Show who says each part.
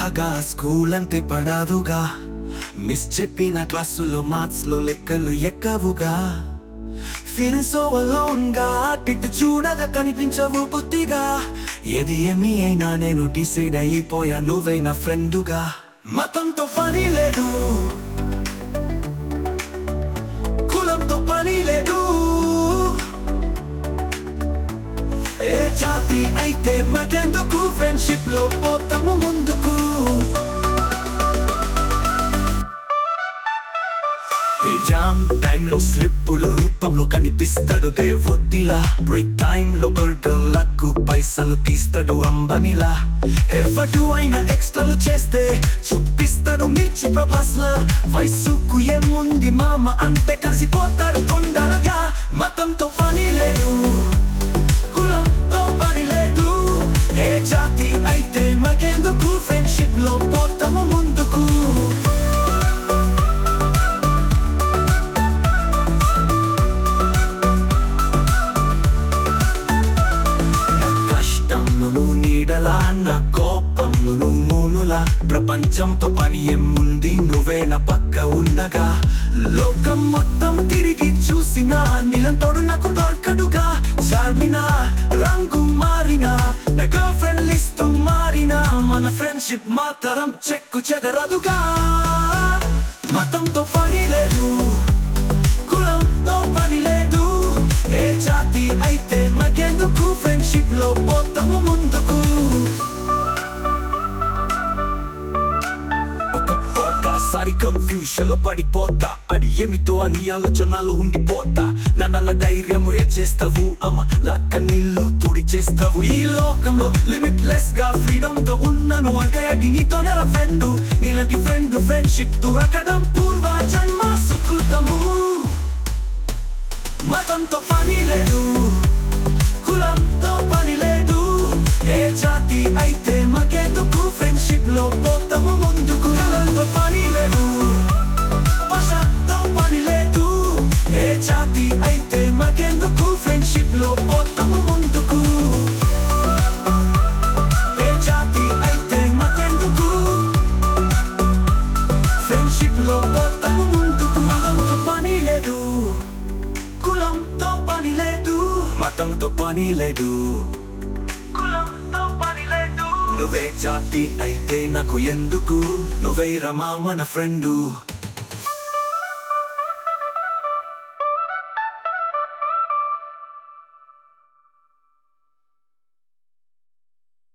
Speaker 1: బాగా స్కూల్ అంతే పడాదుగా మిస్ చెప్పిన క్లాసులో మార్క్స్ లో లెక్కలు ఎక్కవుగా ఫీలింగ్ సో అలోన్ గా ఇటు చూడగా కనిపించవు బుద్ధిగా ఏది ఏమి అయినా నేను డిసైడ్ అయిపోయా నువ్వైన ఫ్రెండుగా మతంతో పని లేదు కులంతో పని లేదు ఏ జాతి అయితే మటెందుకు ఫ్రెండ్షిప్ లో పోతాము ముందుకు ఎగ్జామ్ టైంలో స్లిప్పుల రూపంలో కనిపిస్తాడు దేవొత్తిలా బ్రేక్ టైంలో బర్గర్లకు పైసలు తీస్తాడు అంబనిలా ఎవడు అయినా ఎక్స్ట్రాలు చేస్తే చూపిస్తాడు మిర్చి ప్రభాస్లా వయసుకు ఏముంది మామ అంతే కలిసిపోతాడు కొండలుగా మతంతో పని లేదు కులంతో పని లేదు ఏ జాతి అయితే మాకెందుకు ఫ్రెండ్షిప్ లో పోతాము ముందుకు కష్టమును నీడలా నా కోపమును మూనులా ప్రపంచంతో పని ఏముంది నువ్వే నా పక్క ఉండగా లోకం మొత్తం తిరిగి చూసినా నిలంతోడు నాకు దొరకడుగా చార్మినా రంగు మారినా నా గర్ల్ ఫ్రెండ్ లిస్ట్ మారినా మన ఫ్రెండ్షిప్ మాత్రం చెక్కు చెదరదుగా మతంతో పని లేదు కులంతో పని లేదు ఏ జాతి అయితే మగెందుకు ఫ్రెండ్షిప్ లో పోతాము ముందుకు ఒక- ఒకసారి కన్ఫ్యూషన్ లో పడిపోతా అది ఏమిటో అని ఆలోచనలు ఉండిపోతా నన్నల ధైర్యము ఏ చేస్తావు అమ్మ లక్క నీళ్ళు తుడి చేస్తావు ఈ లోకంలో లిమిట్లెస్ గా ఫ్రీడమ్ తో ఉన్నాను అంటే అది నీతో నెల ఫ్రెండ్ నీలాంటి ఫ్రెండ్ ఫ్రెండ్షిప్ దొరకడం పూర్వ జన్మ సుకృతము మతంతో పని లేదు కులంతో పని లేదు ఏ జాతి అయితే మాకెందుకు ఫ్రెండ్షిప్ లో పోతాము ముందుకు కులంతో పని లేదు భాషతో పని లేదు ఏ జాతి అయితే మాకెందుకు ఫ్రెండ్షిప్ లో పోతాము ముందుకు ఏ జాతి అయితే మాకెందుకు ఫ్రెండ్షిప్ లో పోతాము ముందుకు మతంతో పని లేదు కులంతో పని లేదు మతంతో పని లేదు కులంతో పని లేదు నువ్వే జాతి అయితే నాకు ఎందుకు నువ్వే రమా మన ఫ్రెండు